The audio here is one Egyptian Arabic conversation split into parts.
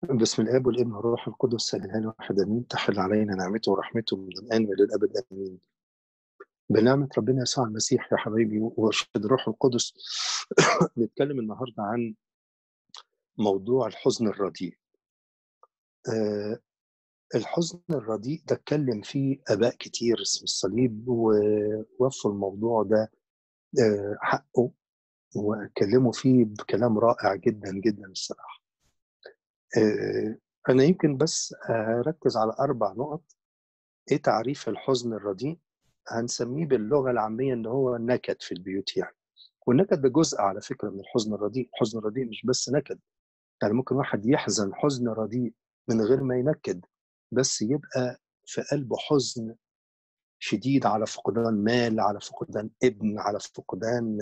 بسم الاب والابن والروح القدس الاله الواحد امين تحل علينا نعمته ورحمته من الان والى الابد امين بنعمه ربنا يسوع المسيح يا حبايبي وارشد الروح القدس نتكلم النهارده عن موضوع الحزن الرديء آه الحزن الرديء ده اتكلم فيه اباء كتير اسم الصليب ووفوا الموضوع ده آه حقه واتكلموا فيه بكلام رائع جدا جدا الصراحه آه انا يمكن بس اركز على اربع نقط ايه تعريف الحزن الرديء هنسميه باللغه العاميه ان هو نكد في البيوت يعني والنكد ده جزء على فكره من الحزن الرديء الحزن الرديء مش بس نكد يعني ممكن واحد يحزن حزن رديء من غير ما ينكد بس يبقى في قلبه حزن شديد على فقدان مال على فقدان ابن على فقدان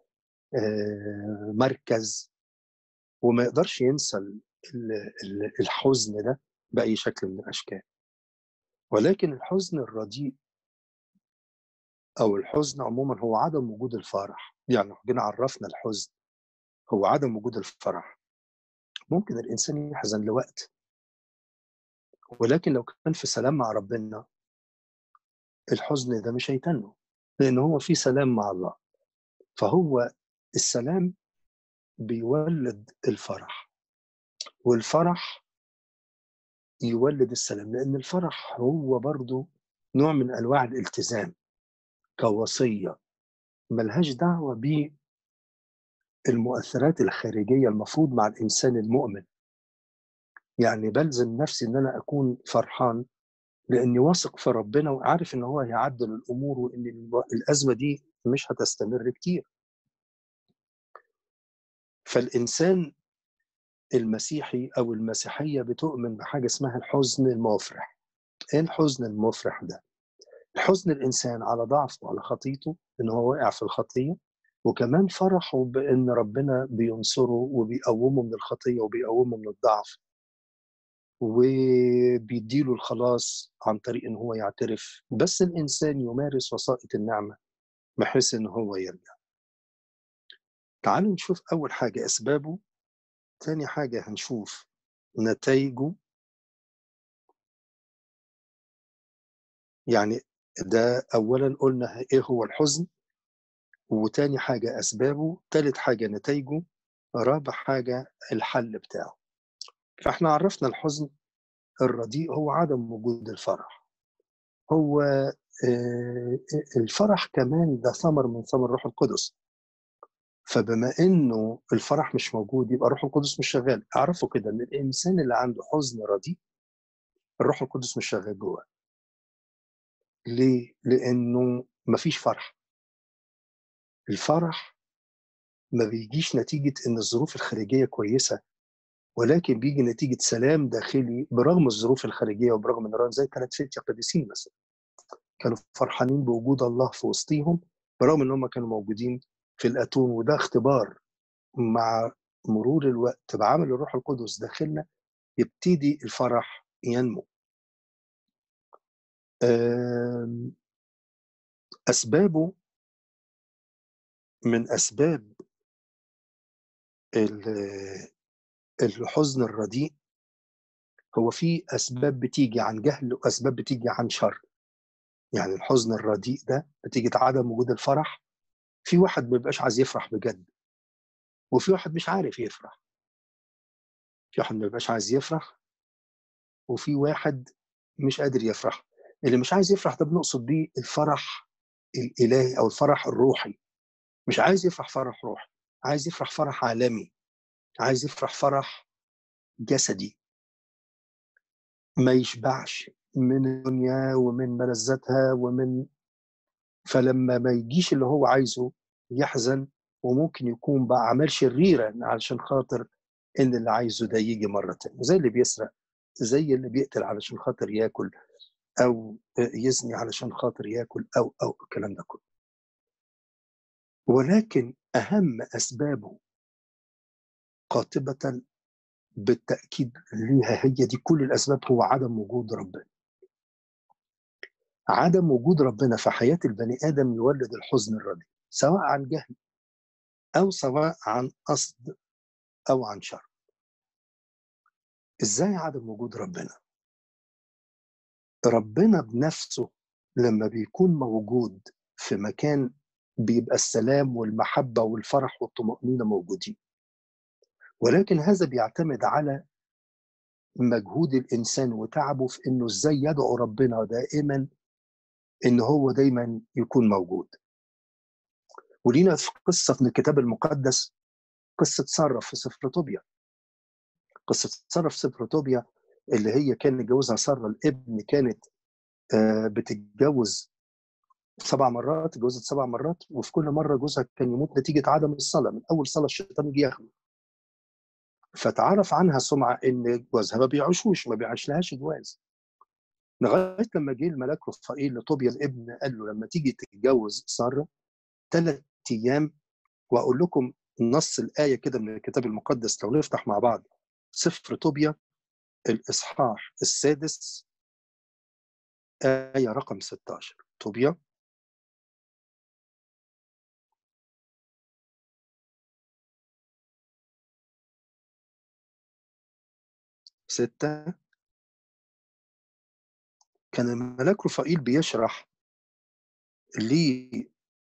مركز وما يقدرش ينسى الحزن ده بأي شكل من الأشكال ولكن الحزن الرديء أو الحزن عموما هو عدم وجود الفرح يعني ربنا عرفنا الحزن هو عدم وجود الفرح ممكن الإنسان يحزن لوقت ولكن لو كان في سلام مع ربنا الحزن ده مش هيتنه لأن هو في سلام مع الله فهو السلام بيولد الفرح والفرح يولد السلام لأن الفرح هو برضو نوع من أنواع الالتزام كوصية ملهاش دعوة بالمؤثرات الخارجية المفروض مع الإنسان المؤمن يعني بلزم نفسي إن أنا أكون فرحان لأني واثق في ربنا وعارف إن هو هيعدل الأمور وإن الأزمة دي مش هتستمر كتير فالإنسان المسيحي أو المسيحية بتؤمن بحاجة اسمها الحزن المفرح إيه الحزن المفرح ده؟ الحزن الإنسان على ضعفه وعلى خطيته إن هو واقع في الخطية وكمان فرحه بإن ربنا بينصره وبيقومه من الخطية وبيقومه من الضعف وبيديله الخلاص عن طريق إن هو يعترف بس الإنسان يمارس وسائط النعمة بحيث إن هو يرجع تعالوا نشوف أول حاجة أسبابه تاني حاجة هنشوف نتائجه يعني ده أولا قلنا إيه هو الحزن وتاني حاجة أسبابه تالت حاجة نتائجه رابع حاجة الحل بتاعه فإحنا عرفنا الحزن الرديء هو عدم وجود الفرح هو الفرح كمان ده ثمر من ثمر الروح القدس فبما انه الفرح مش موجود يبقى الروح القدس مش شغال اعرفوا كده ان الانسان اللي عنده حزن رديء الروح القدس مش شغال جواه ليه لانه مفيش فرح الفرح ما بيجيش نتيجة ان الظروف الخارجية كويسة ولكن بيجي نتيجة سلام داخلي برغم الظروف الخارجية وبرغم ان زي ثلاث فتية قديسين مثلا كانوا فرحانين بوجود الله في وسطيهم برغم ان هم كانوا موجودين في الاتون وده اختبار مع مرور الوقت بعمل الروح القدس داخلنا يبتدي الفرح ينمو اسبابه من اسباب الحزن الرديء هو في اسباب بتيجي عن جهل واسباب بتيجي عن شر يعني الحزن الرديء ده نتيجه عدم وجود الفرح في واحد ما بيبقاش عايز يفرح بجد وفي واحد مش عارف يفرح في واحد ما بيبقاش عايز يفرح وفي واحد مش قادر يفرح اللي مش عايز يفرح ده بنقصد بيه الفرح الالهي او الفرح الروحي مش عايز يفرح فرح روحي عايز يفرح فرح عالمي عايز يفرح فرح جسدي ما يشبعش من الدنيا ومن ملذاتها ومن فلما ما يجيش اللي هو عايزه يحزن وممكن يكون بأعمال شريرة علشان خاطر إن اللي عايزه ده يجي مرة تانية زي اللي بيسرق زي اللي بيقتل علشان خاطر ياكل أو يزني علشان خاطر ياكل أو أو الكلام ده كله ولكن أهم أسبابه قاطبة بالتأكيد ليها هي دي كل الأسباب هو عدم وجود ربنا عدم وجود ربنا في حياة البني آدم يولد الحزن الرديء سواء عن جهل أو سواء عن قصد أو عن شر ازاي عدم وجود ربنا ربنا بنفسه لما بيكون موجود في مكان بيبقى السلام والمحبه والفرح والطمانينه موجودين ولكن هذا بيعتمد على مجهود الانسان وتعبه في انه ازاي يدعو ربنا دائما ان هو دايما يكون موجود ولينا في قصه من الكتاب المقدس قصه ساره في سفر طوبيا قصه ساره في سفر طوبيا اللي هي كان جوزها ساره الابن كانت بتتجوز سبع مرات اتجوزت سبع مرات وفي كل مره جوزها كان يموت نتيجه عدم الصلاه من اول صلاه الشيطان يجي ياخده فتعرف عنها سمعه ان جوزها ما بيعيشوش ما بيعيش لهاش جواز لغايه لما جه الملاك رفائيل لطوبيا الابن قال له لما تيجي تتجوز ساره ثلاث ايام واقول لكم نص الايه كده من الكتاب المقدس لو نفتح مع بعض سفر طوبيا الاصحاح السادس ايه رقم 16 طوبيا ستة كان الملاك رفائيل بيشرح ليه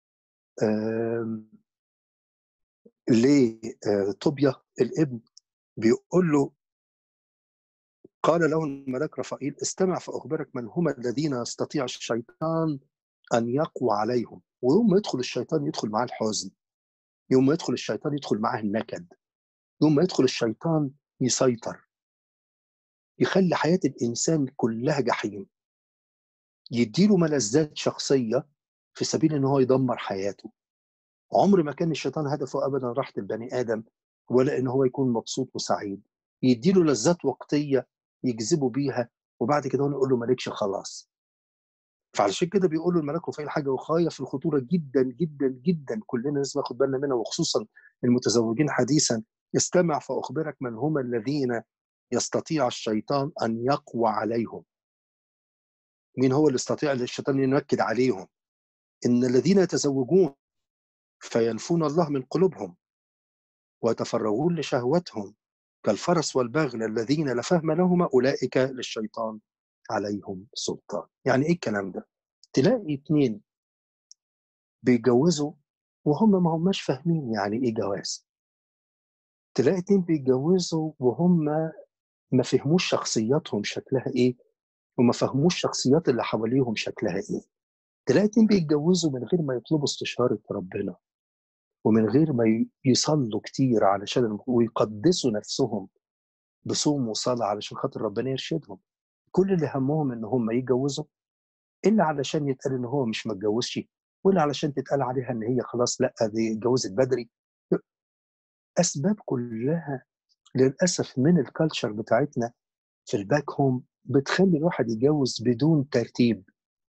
لطوبيا الابن بيقول له قال له الملاك رفائيل استمع فأخبرك من هم الذين يستطيع الشيطان أن يقوى عليهم ويوم ما يدخل الشيطان يدخل معاه الحزن يوم ما يدخل الشيطان يدخل معاه النكد يوم ما يدخل الشيطان يسيطر يخلي حياة الإنسان كلها جحيم يديله ملذات شخصية في سبيل ان هو يدمر حياته عمر ما كان الشيطان هدفه ابدا راحه البني ادم ولا ان هو يكون مبسوط وسعيد يديله لذات وقتيه يجذبه بيها وبعد كده هو يقول له مالكش خلاص فعلشان كده بيقولوا الملاك رفايل حاجه وخايه في الخطوره جدا جدا جدا كلنا لازم ناخد بالنا منها وخصوصا المتزوجين حديثا استمع فاخبرك من هم الذين يستطيع الشيطان ان يقوى عليهم مين هو اللي يستطيع الشيطان ينكد عليهم ان الذين يتزوجون فينفون الله من قلوبهم ويتفرغون لشهوتهم كالفرس والبغل الذين لا فهم لهما اولئك للشيطان عليهم سلطان يعني ايه الكلام ده تلاقي اتنين بيتجوزوا وهم ما هماش فاهمين يعني ايه جواز تلاقي اتنين بيتجوزوا وهم ما فهموش شخصياتهم شكلها ايه وما فهموش شخصيات اللي حواليهم شكلها ايه تلاقي اتنين بيتجوزوا من غير ما يطلبوا استشارة ربنا ومن غير ما يصلوا كتير علشان ويقدسوا نفسهم بصوم وصلاة علشان خاطر ربنا يرشدهم كل اللي همهم ان هم يتجوزوا الا علشان يتقال ان هو مش متجوزش ولا علشان تتقال عليها ان هي خلاص لا دي اتجوزت بدري اسباب كلها للاسف من الكالتشر بتاعتنا في الباك هوم بتخلي الواحد يتجوز بدون ترتيب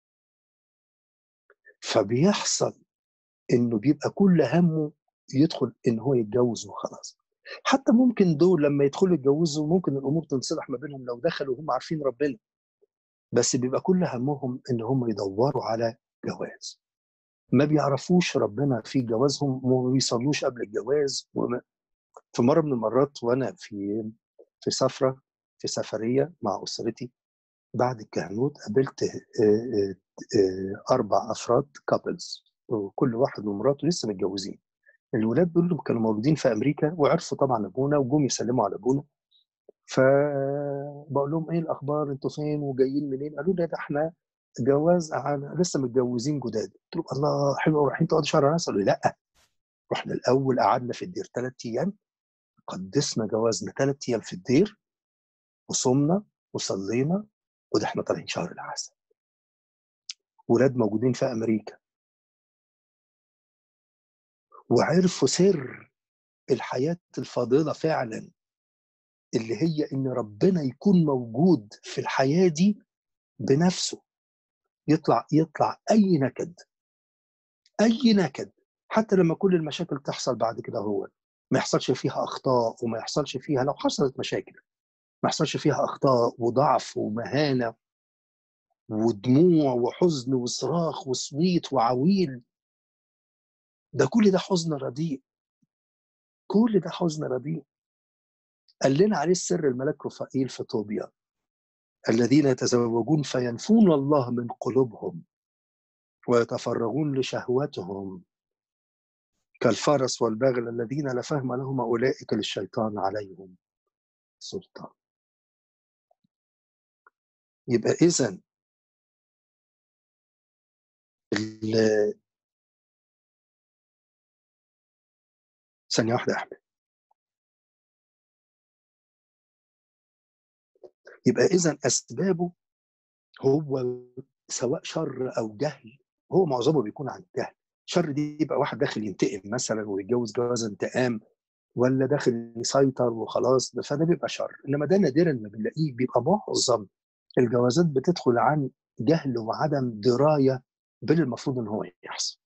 فبيحصل انه بيبقى كل همه يدخل ان هو يتجوز وخلاص حتى ممكن دول لما يدخلوا يتجوزوا ممكن الامور تنصلح ما بينهم لو دخلوا وهم عارفين ربنا بس بيبقى كل همهم ان هم يدوروا على جواز ما بيعرفوش ربنا في جوازهم وما بيصلوش قبل الجواز وما في مره من المرات وانا في في سفره في سفريه مع اسرتي بعد الكهنوت قابلت اربع افراد كابلز وكل واحد ومراته لسه متجوزين الولاد دول كانوا موجودين في امريكا وعرفوا طبعا ابونا وجم يسلموا على ابونا فبقول لهم ايه الاخبار انتوا فين وجايين منين قالوا لي ده احنا جواز لسه متجوزين جداد قلت لهم الله حلو رايحين تقعدوا شهر ناس قالوا لي لا رحنا الاول قعدنا في الدير ثلاث ايام قدسنا جوازنا ثلاث ايام في الدير وصمنا وصلينا وده احنا طالعين شهر العسل ولاد موجودين في امريكا وعرفوا سر الحياه الفاضله فعلا اللي هي ان ربنا يكون موجود في الحياه دي بنفسه يطلع يطلع اي نكد اي نكد حتى لما كل المشاكل تحصل بعد كده هو ما يحصلش فيها اخطاء وما يحصلش فيها لو حصلت مشاكل ما يحصلش فيها اخطاء وضعف ومهانه ودموع وحزن وصراخ وصويت وعويل ده كل ده حزن رديء كل ده حزن رديء قال لنا عليه السر الملاك رفائيل في طوبيا الذين يتزوجون فينفون الله من قلوبهم ويتفرغون لشهوتهم كالفرس والبغل الذين لا فهم لهم أولئك للشيطان عليهم سلطان يبقى إذا ثانية واحدة يا أحمد يبقى إذا أسبابه هو سواء شر أو جهل هو معظمه بيكون عن جهل شر دي يبقى واحد داخل ينتقم مثلا ويتجوز جواز انتقام ولا داخل يسيطر وخلاص فده بيبقى شر انما ده نادرا ما بنلاقيه بيبقى معظم الجوازات بتدخل عن جهل وعدم درايه باللي المفروض ان هو يحصل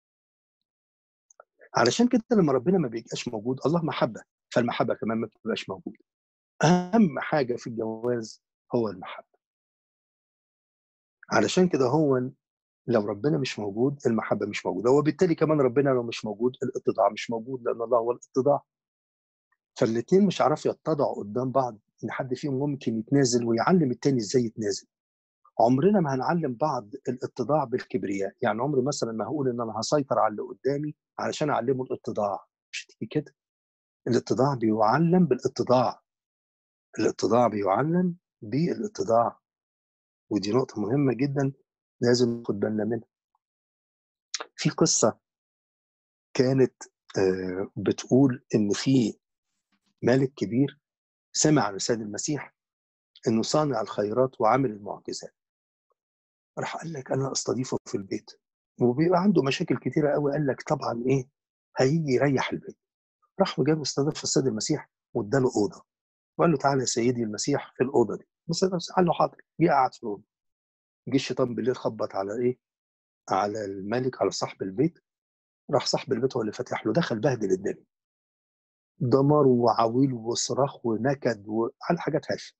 علشان كده لما ربنا ما بيبقاش موجود الله محبه فالمحبه كمان ما بتبقاش موجوده اهم حاجه في الجواز هو المحبه علشان كده هو لو ربنا مش موجود المحبه مش موجوده وبالتالي كمان ربنا لو مش موجود الاتضاع مش موجود لان الله هو الاتضاع فالاثنين مش عارفوا يتضعوا قدام بعض ان حد فيهم ممكن يتنازل ويعلم التاني ازاي يتنازل عمرنا ما هنعلم بعض الاتضاع بالكبرياء يعني عمري مثلا ما هقول ان انا هسيطر على اللي قدامي علشان اعلمه الاتضاع مش تيجي كده الاتضاع بيعلم بالاتضاع الاتضاع بيعلم بالاتضاع ودي نقطة مهمة جدا لازم ناخد بالنا منها في قصة كانت بتقول إن في مالك كبير سمع عن السيد المسيح إنه صانع الخيرات وعامل المعجزات راح قال لك أنا أستضيفه في البيت وبيبقى عنده مشاكل كتيرة قوي قال لك طبعا إيه هيجي يريح البيت راح وجاب استضاف السيد المسيح واداله أوضة وقال له تعالى يا سيدي المسيح في الأوضة دي بس قال له حاضر جه قعد في الأوضة جه الشيطان بالليل خبط على ايه؟ على الملك على صاحب البيت راح صاحب البيت هو اللي فاتح له دخل بهدل الدنيا دمار وعويل وصراخ ونكد وعلى حاجات هايفه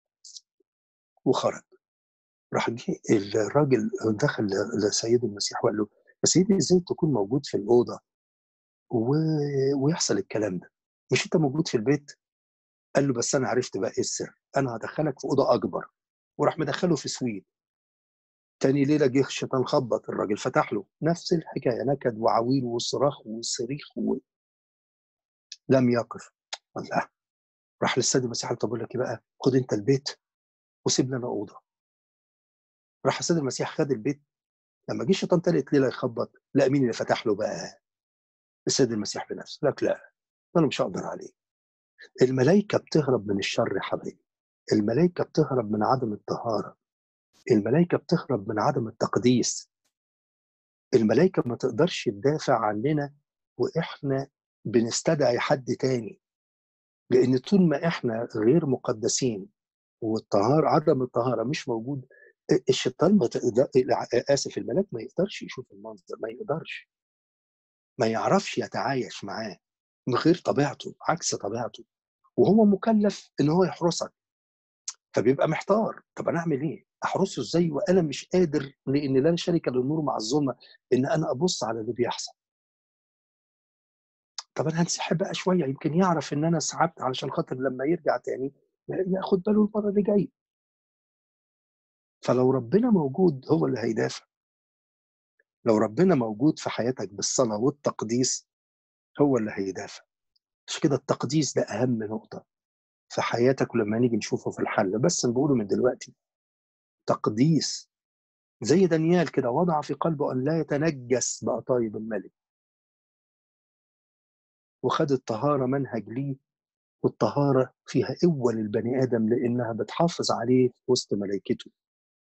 وخرج راح جه الراجل دخل لسيد المسيح وقال له يا سيدي ازاي تكون موجود في الاوضه و... ويحصل الكلام ده مش انت موجود في البيت قال له بس انا عرفت بقى ايه السر انا هدخلك في اوضه اكبر وراح مدخله في سويت تاني ليله جه الشيطان خبط الراجل فتح له نفس الحكايه نكد وعويل وصراخ وصريخ و... لم يقف الله راح للسيد المسيح قال طب اقول لك بقى خد انت البيت وسيب لنا اوضه راح السيد المسيح خد البيت لما جه الشيطان تالت ليله يخبط لا مين اللي فتح له بقى السيد المسيح بنفسه لك لا انا مش هقدر عليه الملائكه بتهرب من الشر يا حبايبي الملائكه بتهرب من عدم الطهاره الملائكه بتهرب من عدم التقديس الملائكه ما تقدرش تدافع عننا واحنا بنستدعي حد تاني لان طول ما احنا غير مقدسين والطهاره عدم الطهاره مش موجود الشيطان ما تقدر اسف الملاك ما يقدرش يشوف المنظر ما يقدرش ما يعرفش يتعايش معاه من غير طبيعته عكس طبيعته وهو مكلف ان هو يحرسك فبيبقى محتار طب انا اعمل ايه؟ احرسه ازاي وانا مش قادر لان لا شركه للنور مع الظلمه ان انا ابص على اللي بيحصل. طب انا هنسحب بقى شويه يمكن يعرف ان انا سحبت علشان خاطر لما يرجع تاني ياخد باله المره اللي جايه. فلو ربنا موجود هو اللي هيدافع. لو ربنا موجود في حياتك بالصلاه والتقديس هو اللي هيدافع. عشان كده التقديس ده اهم نقطه في حياتك ولما نيجي نشوفه في الحل بس بقوله من دلوقتي تقديس زي دانيال كده وضع في قلبه ان لا يتنجس بقطايب الملك وخد الطهاره منهج ليه والطهاره فيها قوه للبني ادم لانها بتحافظ عليه في وسط ملائكته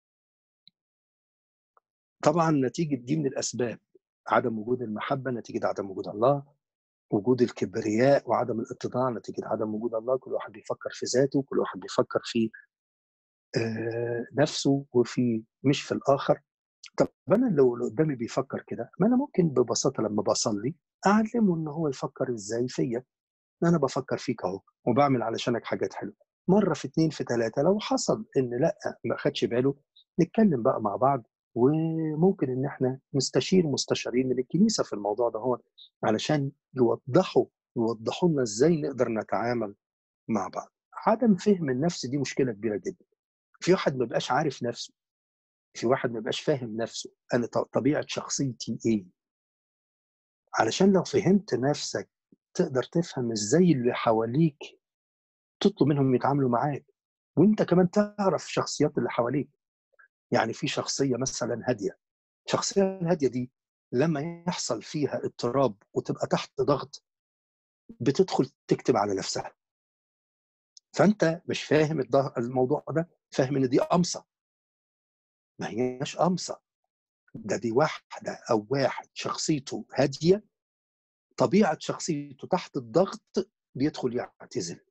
طبعا نتيجه دي من الاسباب عدم وجود المحبه نتيجه عدم وجود الله وجود الكبرياء وعدم الاتضاع نتيجه عدم وجود الله كل واحد بيفكر في ذاته كل واحد بيفكر في آه نفسه وفي مش في الاخر طب انا لو اللي قدامي بيفكر كده ما انا ممكن ببساطه لما بصلي اعلمه ان هو يفكر ازاي فيا انا بفكر فيك اهو وبعمل علشانك حاجات حلوه مره في اتنين في ثلاثه لو حصل ان لا ما خدش باله نتكلم بقى مع بعض وممكن ان احنا نستشير مستشارين من الكنيسه في الموضوع ده هو علشان يوضحوا يوضحوا لنا ازاي نقدر نتعامل مع بعض عدم فهم النفس دي مشكله كبيره جدا في واحد ما بقاش عارف نفسه في واحد ما بقاش فاهم نفسه انا طبيعه شخصيتي ايه علشان لو فهمت نفسك تقدر تفهم ازاي اللي حواليك تطلب منهم يتعاملوا معاك وانت كمان تعرف الشخصيات اللي حواليك يعني في شخصيه مثلا هاديه الشخصيه الهاديه دي لما يحصل فيها اضطراب وتبقى تحت ضغط بتدخل تكتب على نفسها فانت مش فاهم الموضوع ده فاهم ان دي قمصه ما هياش قمصه ده دي واحده او واحد شخصيته هاديه طبيعه شخصيته تحت الضغط بيدخل يعتزل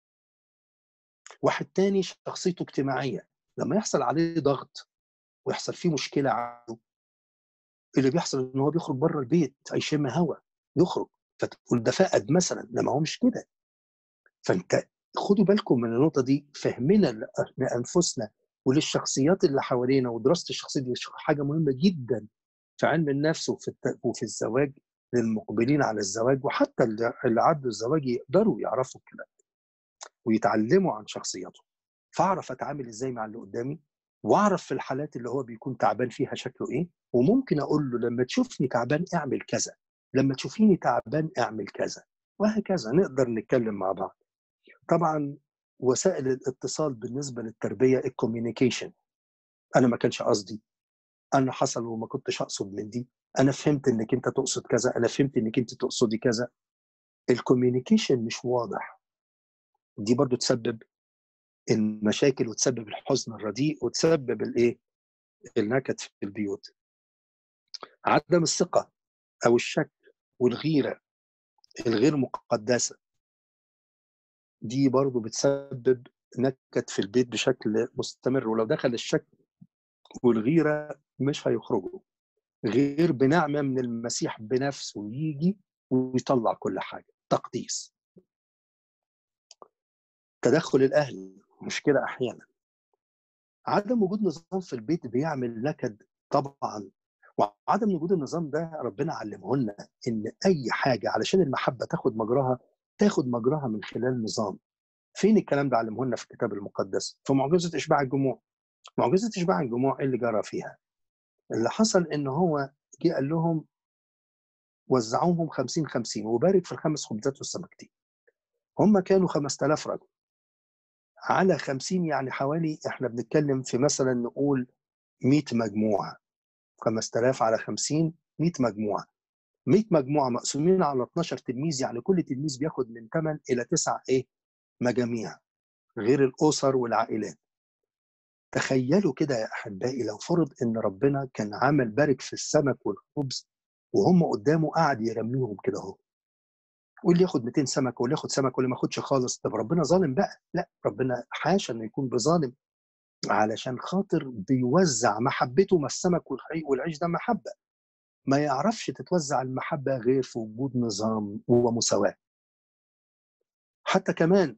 واحد تاني شخصيته اجتماعيه لما يحصل عليه ضغط ويحصل فيه مشكله عنده اللي بيحصل ان هو بيخرج بره البيت يشم هواء يخرج فتقول ده فقد مثلا لا ما هو مش كده فانت خدوا بالكم من النقطه دي فهمنا لانفسنا وللشخصيات اللي حوالينا ودراسه الشخصيه دي حاجه مهمه جدا في علم النفس وفي وفي الزواج للمقبلين على الزواج وحتى اللي عدوا الزواج يقدروا يعرفوا الكلام ويتعلموا عن شخصياتهم فاعرف اتعامل ازاي مع اللي قدامي واعرف في الحالات اللي هو بيكون تعبان فيها شكله ايه وممكن اقول له لما تشوفني تعبان اعمل كذا لما تشوفيني تعبان اعمل كذا وهكذا نقدر نتكلم مع بعض طبعا وسائل الاتصال بالنسبه للتربيه الكوميونيكيشن انا ما كانش قصدي انا حصل وما كنتش اقصد من دي انا فهمت انك انت تقصد كذا انا فهمت انك انت تقصدي كذا الكوميونيكيشن مش واضح دي برضو تسبب المشاكل وتسبب الحزن الرديء وتسبب الايه النكد في البيوت عدم الثقه او الشك والغيره الغير مقدسه دي برضو بتسبب نكد في البيت بشكل مستمر ولو دخل الشك والغيره مش هيخرجوا غير بنعمه من المسيح بنفسه يجي ويطلع كل حاجه تقديس تدخل الاهل مشكله احيانا عدم وجود نظام في البيت بيعمل نكد طبعا وعدم وجود النظام ده ربنا علمه لنا ان اي حاجه علشان المحبه تاخد مجراها تاخد مجراها من خلال نظام فين الكلام ده علمه لنا في الكتاب المقدس في معجزه اشباع الجموع معجزه اشباع الجموع ايه اللي جرى فيها اللي حصل ان هو جه قال لهم وزعوهم 50 50 وبارك في الخمس خبزات والسمكتين هم كانوا 5000 رجل على 50 يعني حوالي احنا بنتكلم في مثلا نقول 100 مجموعه 5000 على 50 100 مجموعه 100 مجموعه مقسومين على 12 تلميذ يعني كل تلميذ بياخد من 8 الى 9 ايه مجاميع غير الاسر والعائلات تخيلوا كده يا احبائي لو فرض ان ربنا كان عمل بارك في السمك والخبز وهم قدامه قاعد يرميهم كده اهو واللي ياخد 200 سمك واللي ياخد سمك واللي ما ياخدش خالص طب ربنا ظالم بقى لا ربنا حاشا انه يكون بظالم علشان خاطر بيوزع محبته ما السمك والعيش ده محبه ما يعرفش تتوزع المحبه غير في وجود نظام ومساواه حتى كمان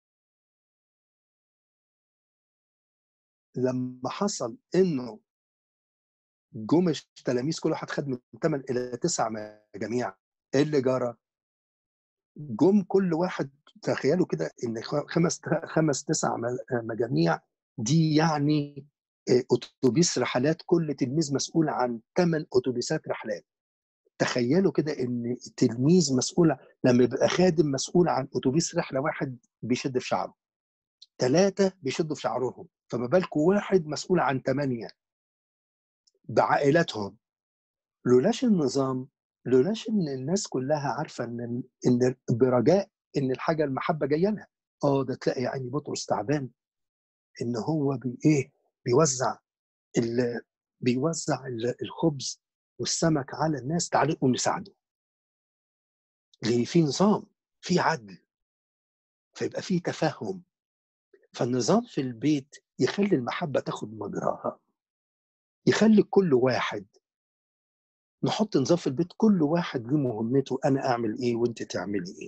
لما حصل انه جم التلاميذ كل واحد خد من 8 الى 9 مجاميع ايه اللي جرى؟ جم كل واحد تخيلوا كده ان خمس خمس تسع مجاميع دي يعني اتوبيس رحلات كل تلميذ مسؤول عن ثمان اتوبيسات رحلات تخيلوا كده ان تلميذ مسؤول لما يبقى خادم مسؤول عن اتوبيس رحله واحد بيشد في شعره ثلاثه بيشدوا في شعرهم فما بالكم واحد مسؤول عن ثمانيه بعائلاتهم لولاش النظام لولاش ان الناس كلها عارفه ان ان برجاء ان الحاجه المحبه جايه لها اه ده تلاقي يعني بطرس تعبان ان هو بي ايه بيوزع ال بيوزع الخبز والسمك على الناس تعالوا نساعده ليه في نظام في عدل فيبقى في تفهم فالنظام في البيت يخلي المحبه تاخد مجراها يخلي كل واحد نحط نظام في البيت كل واحد له مهمته انا اعمل ايه وانت تعملي ايه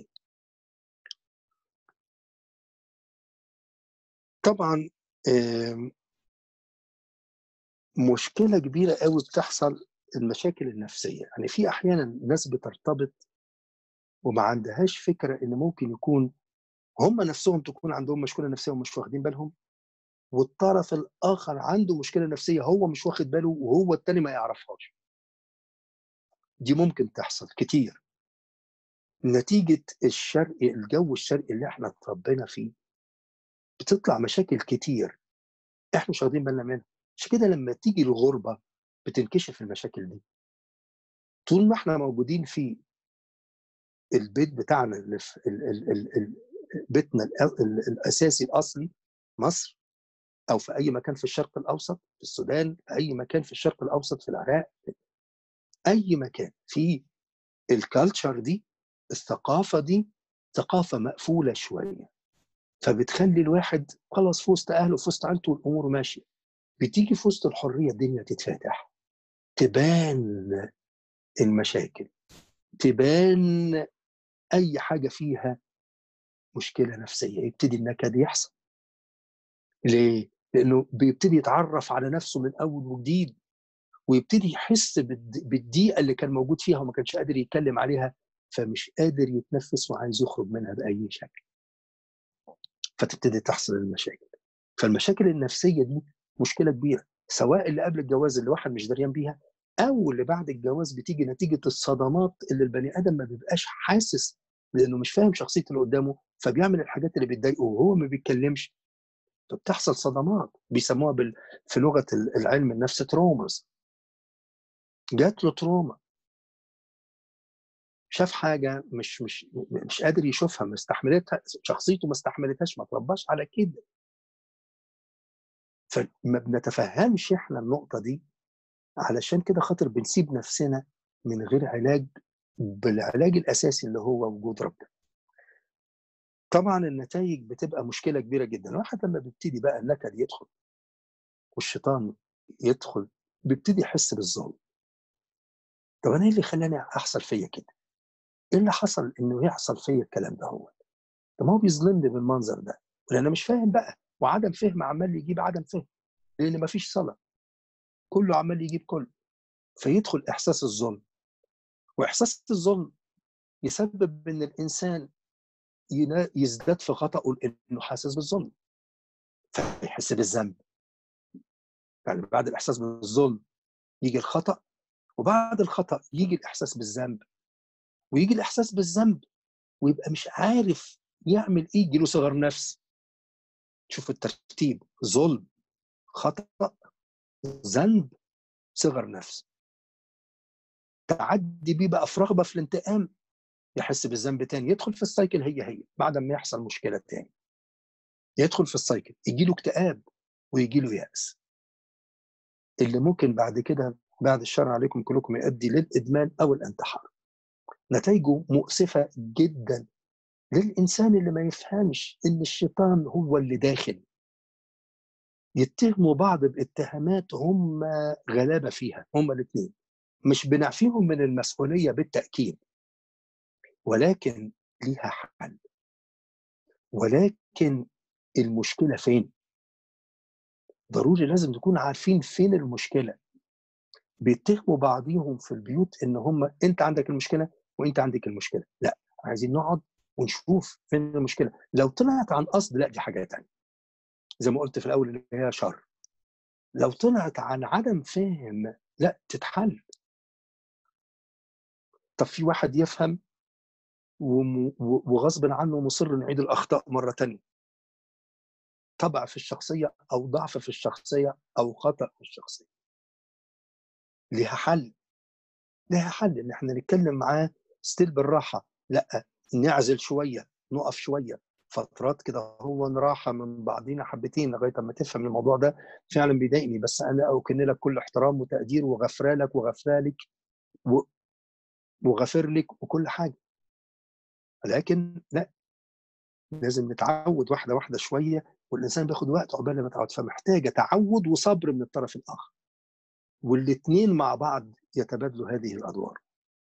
طبعا مشكلة كبيرة قوي بتحصل المشاكل النفسية يعني في أحيانا ناس بترتبط وما عندهاش فكرة إن ممكن يكون هم نفسهم تكون عندهم مشكله نفسيه ومش واخدين بالهم والطرف الاخر عنده مشكله نفسيه هو مش واخد باله وهو التاني ما يعرفهاش دي ممكن تحصل كتير نتيجه الشرق الجو الشرقي اللي احنا اتربينا فيه بتطلع مشاكل كتير احنا مش واخدين بالنا منها عشان كده لما تيجي الغربه بتنكشف المشاكل دي طول ما احنا موجودين في البيت بتاعنا اللي في ال ال ال ال بيتنا الاساسي الاصلي مصر او في اي مكان في الشرق الاوسط في السودان في اي مكان في الشرق الاوسط في العراق اي مكان في الكالتشر دي الثقافه دي ثقافه مقفوله شويه فبتخلي الواحد خلاص في وسط اهله في وسط عيلته الامور ماشيه بتيجي في وسط الحريه الدنيا تتفتح تبان المشاكل تبان اي حاجه فيها مشكله نفسيه يبتدي النكد يحصل ليه؟ لانه بيبتدي يتعرف على نفسه من اول وجديد ويبتدي يحس بالضيقه اللي كان موجود فيها وما كانش قادر يتكلم عليها فمش قادر يتنفس وعايز يخرج منها باي شكل. فتبتدي تحصل المشاكل. فالمشاكل النفسيه دي مشكله كبيره سواء اللي قبل الجواز اللي واحد مش دريان بيها او اللي بعد الجواز بتيجي نتيجه الصدمات اللي البني ادم ما بيبقاش حاسس لانه مش فاهم شخصيه اللي قدامه فبيعمل الحاجات اللي بتضايقه وهو ما بيتكلمش فبتحصل صدمات بيسموها بال... في لغه العلم النفس تروماز جات له تروما شاف حاجه مش مش مش قادر يشوفها ما استحملتها شخصيته ما استحملتهاش ما ترباش على كده فما بنتفهمش احنا النقطه دي علشان كده خاطر بنسيب نفسنا من غير علاج بالعلاج الاساسي اللي هو وجود ربنا طبعا النتائج بتبقى مشكله كبيره جدا الواحد لما بيبتدي بقى النكد يدخل والشيطان يدخل بيبتدي يحس بالظلم طب انا ايه اللي خلاني احصل فيا كده ايه اللي حصل انه يحصل فيا الكلام ده هو طب ما هو بيظلمني بالمنظر ده لان انا مش فاهم بقى وعدم فهم عمال يجيب عدم فهم لان مفيش صلاه كله عمال يجيب كله فيدخل احساس الظلم واحساس الظلم يسبب ان الانسان يزداد في خطأه لانه حاسس بالظلم فيحس بالذنب يعني بعد الاحساس بالظلم يجي الخطأ وبعد الخطأ يجي الاحساس بالذنب ويجي الاحساس بالذنب ويبقى مش عارف يعمل ايه يجي له صغر نفس شوف الترتيب ظلم خطأ ذنب صغر نفس تعدي بيه بقى في رغبه في الانتقام يحس بالذنب تاني يدخل في السايكل هي هي بعد ما يحصل مشكله تاني يدخل في السايكل يجي له اكتئاب ويجي له يأس اللي ممكن بعد كده بعد الشر عليكم كلكم يؤدي للإدمان أو الانتحار نتائجه مؤسفة جدا للإنسان اللي ما يفهمش إن الشيطان هو اللي داخل يتهموا بعض باتهامات هم غلابة فيها هم الاثنين مش بنعفيهم من المسؤولية بالتأكيد ولكن ليها حل ولكن المشكلة فين ضروري لازم نكون عارفين فين المشكلة بيتهموا بعضيهم في البيوت ان هم انت عندك المشكلة وانت عندك المشكلة لا عايزين نقعد ونشوف فين المشكلة لو طلعت عن قصد لا دي حاجة تانية زي ما قلت في الاول اللي هي شر لو طلعت عن عدم فهم لا تتحل طب في واحد يفهم وغصب عنه مصر نعيد الاخطاء مره تانية طبع في الشخصيه او ضعف في الشخصيه او خطا في الشخصيه ليها حل ليها حل ان احنا نتكلم معاه ستيل بالراحه لا نعزل شويه نقف شويه فترات كده هو راحه من بعضينا حبتين لغايه ما تفهم الموضوع ده فعلا بيضايقني بس انا اوكن لك كل احترام وتقدير وغفرة لك وغفرة لك و... وغفر لك وكل حاجه لكن لا لازم نتعود واحده واحده شويه والانسان بياخد وقت عقبال ما يتعود فمحتاجه تعود وصبر من الطرف الاخر والاثنين مع بعض يتبادلوا هذه الادوار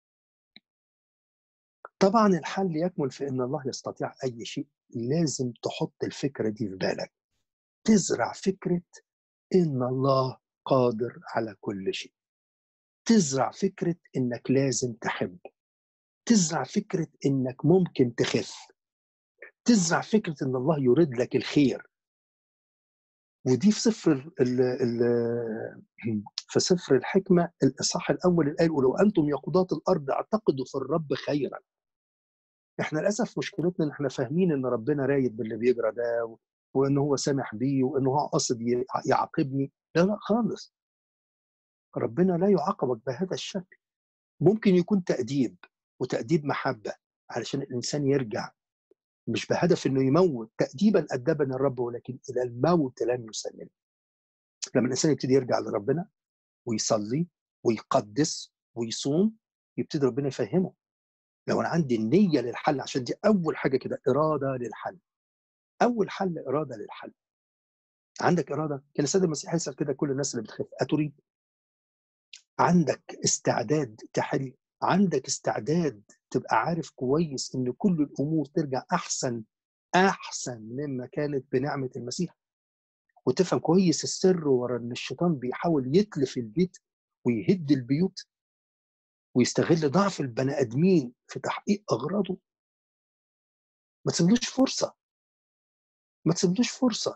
طبعا الحل يكمن في ان الله يستطيع اي شيء لازم تحط الفكره دي في بالك تزرع فكره ان الله قادر على كل شيء تزرع فكره انك لازم تحب تزرع فكره انك ممكن تخف تزرع فكره ان الله يريد لك الخير ودي في سفر ال ال في سفر الحكمه الاصحاح الاول الايه ولو انتم يقودات الارض اعتقدوا في الرب خيرا احنا للاسف مشكلتنا ان احنا فاهمين ان ربنا رايد باللي بيجرى ده وان هو سامح بيه وان هو قاصد يعاقبني لا لا خالص ربنا لا يعاقبك بهذا الشكل ممكن يكون تأديب وتأديب محبة علشان الإنسان يرجع مش بهدف انه يموت تأديبا أدبنا الرب ولكن إلى الموت لن يسلم لما الإنسان يبتدي يرجع لربنا ويصلي ويقدس ويصوم يبتدي ربنا يفهمه لو أنا عندي النية للحل عشان دي أول حاجة كده إرادة للحل أول حل إرادة للحل عندك إرادة كان السيد المسيح يسأل كده كل الناس اللي بتخاف أتريد عندك استعداد تحل عندك استعداد تبقى عارف كويس ان كل الامور ترجع احسن احسن مما كانت بنعمه المسيح وتفهم كويس السر ورا ان الشيطان بيحاول يتلف البيت ويهد البيوت ويستغل ضعف البني ادمين في تحقيق اغراضه ما تسيبلوش فرصه ما تسيبلوش فرصه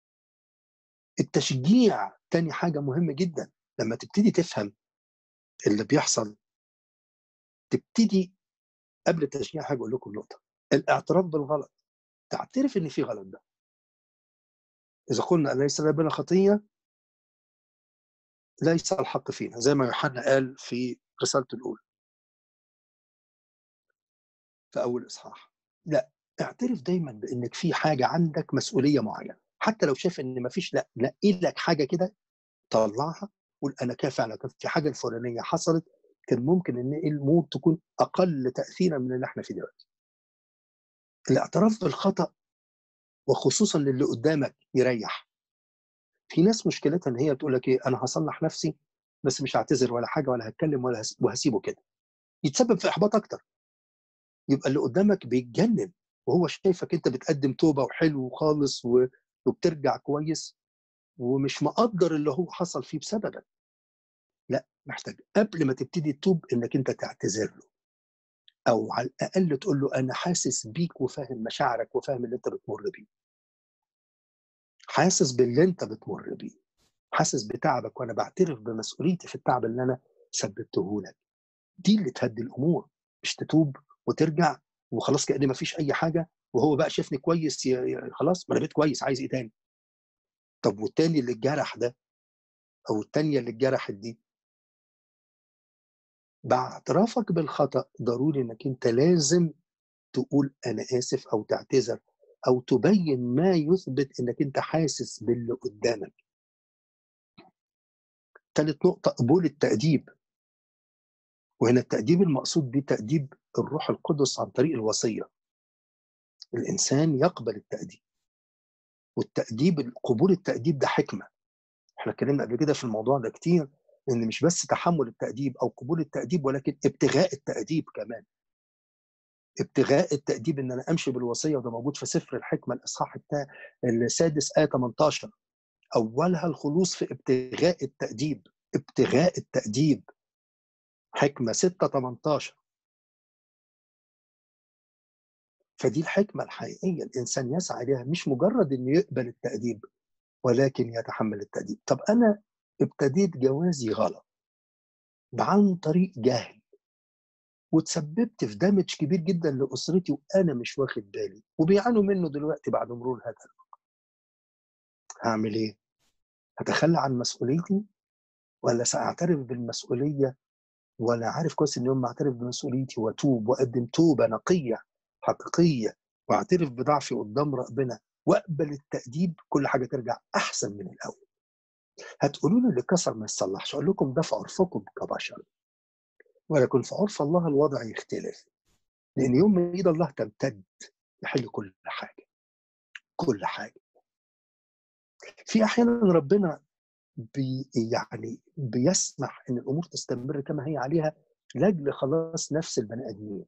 التشجيع تاني حاجه مهمه جدا لما تبتدي تفهم اللي بيحصل تبتدي قبل التشجيع حاجه اقول لكم نقطه الاعتراف بالغلط تعترف ان في غلط ده اذا قلنا ليس لنا خطيه ليس الحق فينا زي ما يوحنا قال في رسالته الاولى في اول اصحاح لا اعترف دايما بانك في حاجه عندك مسؤوليه معينه حتى لو شايف ان مفيش لا نقي لك حاجه كده طلعها قول انا كان فعلا كان في حاجه الفلانيه حصلت كان ممكن ان الامور تكون اقل تاثيرا من اللي احنا فيه دلوقتي. الاعتراف بالخطا وخصوصا للي قدامك يريح. في ناس مشكلتها ان هي بتقول لك ايه انا هصلح نفسي بس مش هعتذر ولا حاجه ولا هتكلم ولا وهسيبه كده. يتسبب في احباط اكتر. يبقى اللي قدامك بيتجنن وهو شايفك انت بتقدم توبه وحلو خالص وبترجع كويس ومش مقدر اللي هو حصل فيه بسببك لا محتاج قبل ما تبتدي تتوب انك انت تعتذر له او على الاقل تقول له انا حاسس بيك وفاهم مشاعرك وفاهم اللي انت بتمر بيه حاسس باللي انت بتمر بيه حاسس بتعبك وانا بعترف بمسؤوليتي في التعب اللي انا سببته لك دي اللي تهدي الامور مش تتوب وترجع وخلاص كأن ما فيش اي حاجه وهو بقى شافني كويس خلاص ما انا بقيت كويس عايز ايه تاني طب والتاني اللي اتجرح ده او التانيه اللي اتجرحت دي باعترافك بالخطا ضروري انك انت لازم تقول انا اسف او تعتذر او تبين ما يثبت انك انت حاسس باللي قدامك ثالث نقطه قبول التاديب وهنا التاديب المقصود به تاديب الروح القدس عن طريق الوصيه الانسان يقبل التاديب والتاديب قبول التاديب ده حكمه احنا اتكلمنا قبل كده في الموضوع ده كتير ان مش بس تحمل التاديب او قبول التاديب ولكن ابتغاء التاديب كمان ابتغاء التاديب ان انا امشي بالوصيه وده موجود في سفر الحكمه الاصحاح السادس ايه 18 اولها الخلوص في ابتغاء التاديب ابتغاء التاديب حكمه 6 18 فدي الحكمه الحقيقيه الانسان يسعى اليها مش مجرد انه يقبل التاديب ولكن يتحمل التاديب طب انا ابتديت جوازي غلط عن طريق جهل وتسببت في دامج كبير جدا لاسرتي وانا مش واخد بالي وبيعانوا منه دلوقتي بعد مرور هذا الوقت هعمل ايه هتخلى عن مسؤوليتي ولا ساعترف بالمسؤوليه ولا عارف كويس ان يوم اعترف بمسؤوليتي واتوب واقدم توبه نقيه حقيقيه واعترف بضعفي قدام ربنا واقبل التاديب كل حاجه ترجع احسن من الاول هتقولوا لي اللي كسر ما يصلحش اقول لكم ده في عرفكم كبشر ولكن في عرف الله الوضع يختلف لان يوم ما ايد الله تمتد يحل كل حاجه كل حاجه في احيانا ربنا بي يعني بيسمح ان الامور تستمر كما هي عليها لاجل خلاص نفس البني ادمين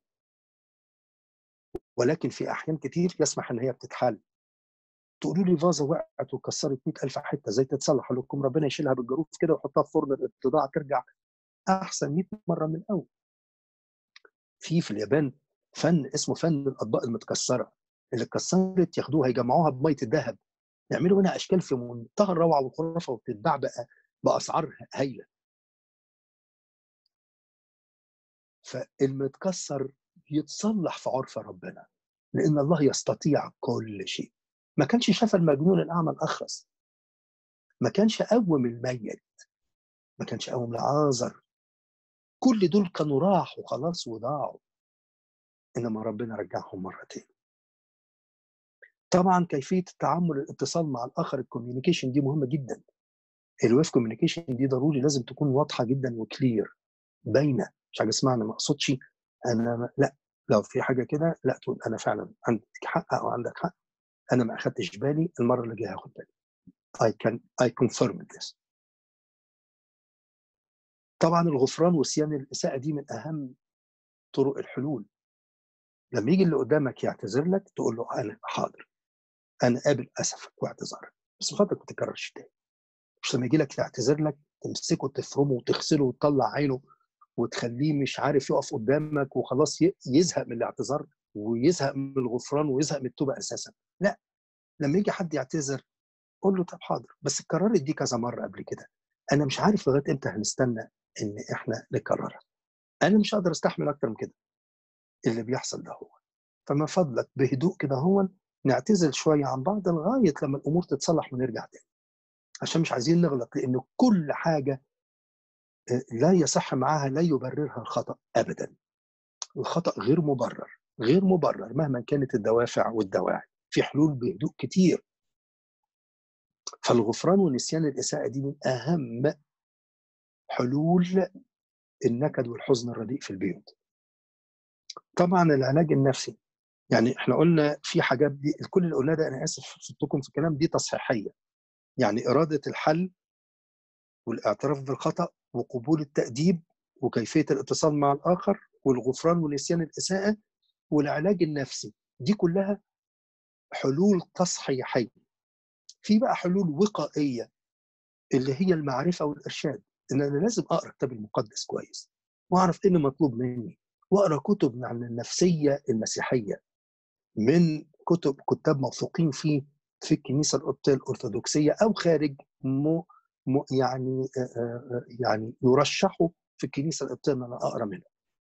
ولكن في احيان كتير يسمح ان هي بتتحل تقولوا لي فازه وقعت وكسرت 100000 حته ازاي تتصلح اقول لكم ربنا يشيلها بالجروف كده ويحطها في فرن الاتضاع ترجع احسن 100 مره من الاول في في اليابان فن اسمه فن الاطباق المتكسره اللي اتكسرت ياخدوها يجمعوها بميه الذهب يعملوا منها اشكال في منتهى الروعه والخرافه وبتتباع بقى باسعار هايله فالمتكسر يتصلح في عرف ربنا لان الله يستطيع كل شيء ما كانش شاف المجنون الاعمى الاخرس ما كانش قوم الميت ما كانش قوم العازر كل دول كانوا راحوا خلاص وضاعوا انما ربنا رجعهم مره تاني طبعا كيفيه التعامل الاتصال مع الاخر الكوميونيكيشن دي مهمه جدا الويف كوميونيكيشن دي ضروري لازم تكون واضحه جدا وكلير باينه مش حاجه اسمها انا ما اقصدش انا لا لو في حاجه كده لا تقول انا فعلا عندك حق او عندك حق انا ما اخدتش بالي المره اللي جايه هاخد بالي I can I confirm this طبعا الغفران وصيان الاساءه دي من اهم طرق الحلول لما يجي اللي قدامك يعتذر لك تقول له انا حاضر انا قابل اسفك واعتذارك بس من فضلك ما تكررش تاني مش لما يجي لك يعتذر لك تمسكه تفرمه وتغسله وتطلع عينه وتخليه مش عارف يقف قدامك وخلاص يزهق من الاعتذار ويزهق من الغفران ويزهق من التوبه اساسا لا لما يجي حد يعتذر قول له طب حاضر بس اتكررت دي كذا مره قبل كده انا مش عارف لغايه امتى هنستنى ان احنا نكررها انا مش هقدر استحمل اكتر من كده اللي بيحصل ده هو فمن فضلك بهدوء كده هو نعتزل شويه عن بعض لغايه لما الامور تتصلح ونرجع تاني عشان مش عايزين نغلط لان كل حاجه لا يصح معاها لا يبررها الخطا ابدا الخطا غير مبرر غير مبرر مهما كانت الدوافع والدواعي في حلول بهدوء كتير فالغفران ونسيان الاساءه دي من اهم حلول النكد والحزن الرديء في البيوت طبعا العلاج النفسي يعني احنا قلنا في حاجات دي كل اللي قلناه ده انا اسف صدتكم في الكلام دي تصحيحيه يعني اراده الحل والاعتراف بالخطا وقبول التاديب وكيفيه الاتصال مع الاخر والغفران ونسيان الاساءه والعلاج النفسي دي كلها حلول تصحيحيه في بقى حلول وقائيه اللي هي المعرفه والارشاد ان انا لازم اقرا الكتاب المقدس كويس واعرف ايه اللي مطلوب مني واقرا كتب عن النفسيه المسيحيه من كتب كتاب موثوقين فيه في الكنيسه القبطيه الارثوذكسيه او خارج مو مو يعني يعني يرشحوا في الكنيسه القبطيه ان انا اقرا منه.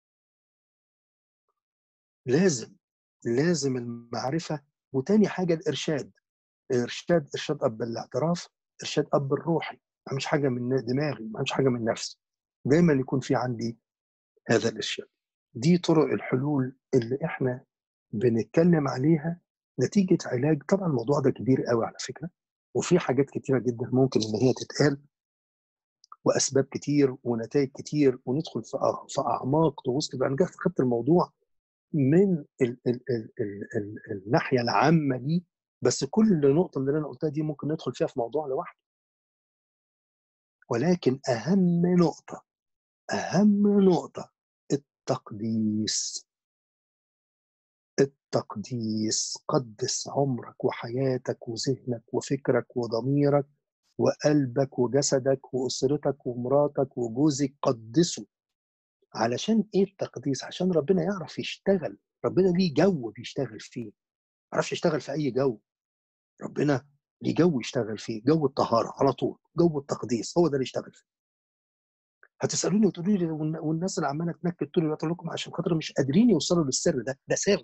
لازم لازم المعرفه وتاني حاجه الارشاد ارشاد ارشاد اب الاعتراف ارشاد اب الروحي ما مش حاجه من دماغي ما مش حاجه من نفسي دايما يكون في عندي هذا الارشاد دي طرق الحلول اللي احنا بنتكلم عليها نتيجه علاج طبعا الموضوع ده كبير قوي على فكره وفي حاجات كتيره جدا ممكن ان هي تتقال واسباب كتير ونتائج كتير وندخل في في اعماق تغوص تبقى انا خدت الموضوع من ال ال ال ال ال الناحيه العامه دي بس كل نقطه اللي انا قلتها دي ممكن ندخل فيها في موضوع لوحده ولكن اهم نقطه اهم نقطه التقديس التقديس قدس عمرك وحياتك وذهنك وفكرك وضميرك وقلبك وجسدك واسرتك ومراتك وجوزك قدسه علشان ايه التقديس عشان ربنا يعرف يشتغل ربنا ليه جو بيشتغل فيه ما يعرفش يشتغل في اي جو ربنا ليه جو يشتغل فيه جو الطهاره على طول جو التقديس هو ده اللي يشتغل فيه هتسالوني وتقولوا لي والناس اللي عماله تنكد طول الوقت لكم عشان خاطر مش قادرين يوصلوا للسر ده ده سر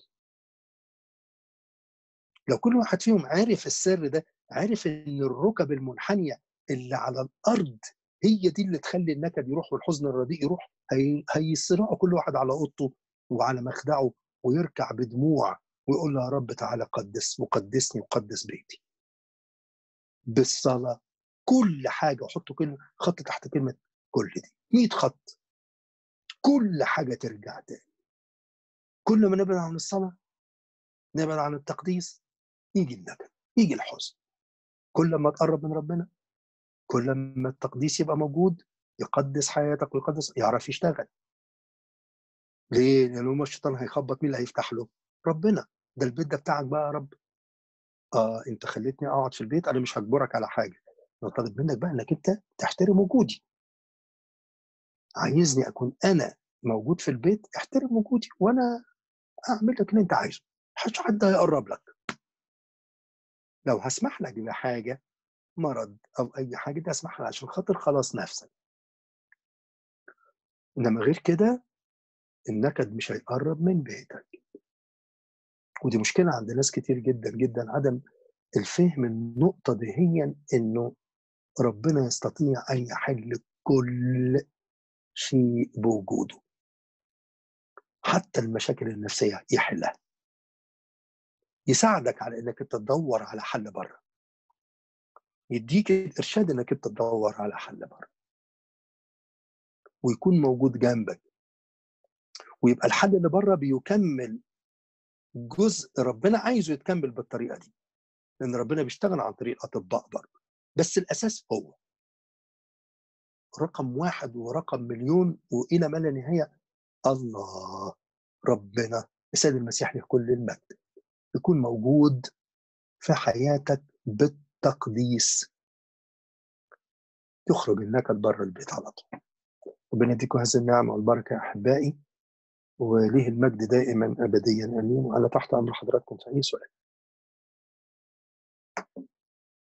لو كل واحد فيهم عارف السر ده عارف ان الركب المنحنيه اللي على الارض هي دي اللي تخلي النكد يروح والحزن الرديء يروح هي... هيصرعوا كل واحد على اوضته وعلى مخدعه ويركع بدموع ويقول له يا رب تعالى قدس وقدسني وقدس بيتي بالصلاه كل حاجه وحطوا كلمه خط تحت كلمه كل دي 100 خط كل حاجه ترجع تاني كل ما نبعد عن الصلاه نبعد عن التقديس يجي النكد يجي الحزن كل ما تقرب من ربنا كل ما التقديس يبقى موجود يقدس حياتك ويقدس يعرف يشتغل ليه؟ لأن الشيطان هيخبط مين اللي هيفتح له؟ ربنا ده البيت ده بتاعك بقى يا رب اه انت خليتني اقعد في البيت انا مش هجبرك على حاجه انا طالب منك بقى انك انت تحترم وجودي عايزني اكون انا موجود في البيت احترم وجودي وانا اعمل لك اللي انت عايزه مش حد هيقرب لك لو هسمح لك بحاجة مرض أو أي حاجة دي أسمح لها عشان خاطر خلاص نفسك إنما غير كده النكد مش هيقرب من بيتك ودي مشكلة عند ناس كتير جدا جدا عدم الفهم النقطة دهيا إنه ربنا يستطيع أن يحل كل شيء بوجوده حتى المشاكل النفسية يحلها يساعدك على انك انت تدور على حل بره يديك الارشاد انك انت تدور على حل بره ويكون موجود جنبك ويبقى الحل اللي بره بيكمل جزء ربنا عايزه يتكمل بالطريقه دي لان ربنا بيشتغل عن طريق الاطباء برضه بس الاساس هو رقم واحد ورقم مليون والى ما لا نهايه الله ربنا السيد المسيح له كل المجد يكون موجود في حياتك بالتقديس يخرج النكد بره البيت على طول ربنا يديكم هذه النعمه والبركه يا احبائي وليه المجد دائما ابديا امين وانا تحت امر حضراتكم في اي سؤال